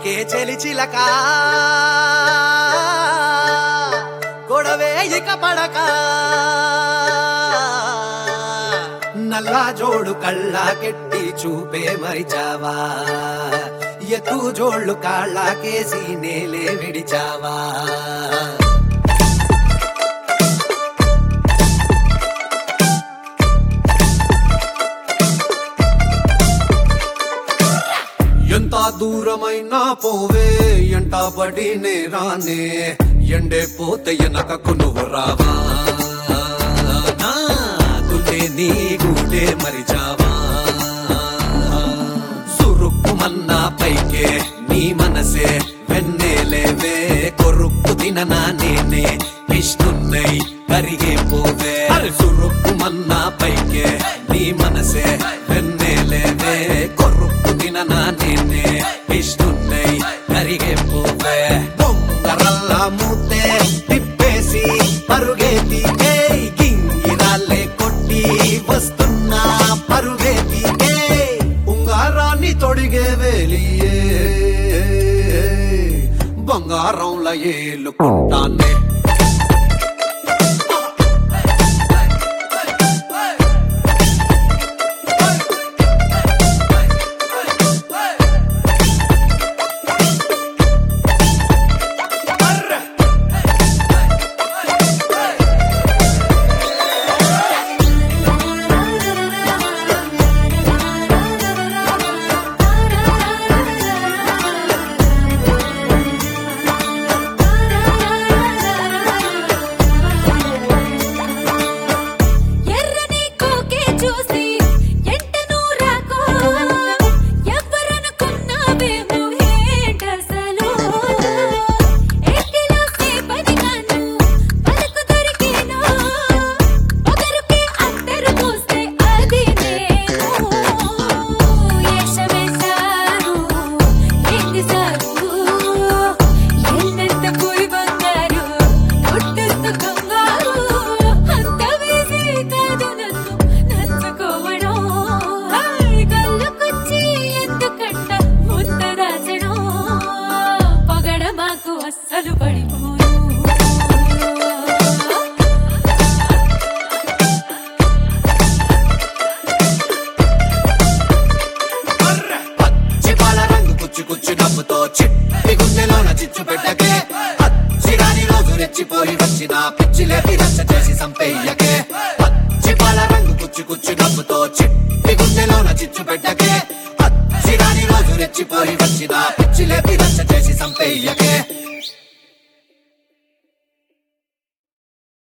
పలికే చెలిచిలక గొడవే ఇక పడక నల్లా జోడు కళ్ళకెట్టి చూపే మరిచావా ఎత్తు జోళ్ళు కాళ్ళకేసి నేలే విడిచావా ఎంత దూరమైనా పోవే ఎంట పడి రానే ఎండే పోతే ఎనకకు నువ్వు రావా నా గుండె నీ గూడే మరిచావా సురుక్కుమన్నా పైకే నీ మనసే వెన్నెలేవే కొరుక్కు తిననా నేనే విష్ణున్నై కరిగే పోవే సురుక్కుమన్నా పైకే నీ మనసే వెన్నెలేవే కొరుక్కు తిననా నేనే విష్ణున్నై కరిగే పోవే బొంగరల్లా మూతే తిప్పేసి పరుగేతి ఏయ్ గింగిరాలే కొట్టి వస్తున్నా పరుగేతి ఏయ్ ఉంగారాన్ని తొడిగే వేలియే బంగారంల ఏలుకుంటానే ఎర్రని కోకే చూసి ఎంటను రాకో ఎవ్వరనుకున్నావేమో ఏంటసలు ఎట్టిలో సేపని కాను పలుకు దొరికేనా ఒకరికి అందరు చూస్తే అది నేను ఏషమేశారు ఏంటి సారు ఎల్లంత పోయి బంగారు కొట్టేస్తూ కంగారు అంత వేసి కాదు నన్ను నచ్చుకోవడం కళ్ళకొచ్చి ఎందుకంట ముంత దాచడం పగడ మాకు అస్సలు పడిపోను పచ్చి పాల రంగు కుచ్చు కుచ్చు నవ్వుతో చిట్టి గుండెలోన చిచ్చు పెట్టకే పచ్చి రాని రోజు రెచ్చిపోయి వచ్చిన పిచ్చి లేపి రచ్చ చేసి సంపెయ్యకే పచ్చి పాల రంగు కుచ్చు కుచ్చు నవ్వుతో చిట్టి గుండెలోన చిచ్చు పెట్టకే పచ్చి రాని రోజు రెచ్చిపోయి వచ్చిన పిచ్చి లేపి రచ్చ చేసి సంపెయ్య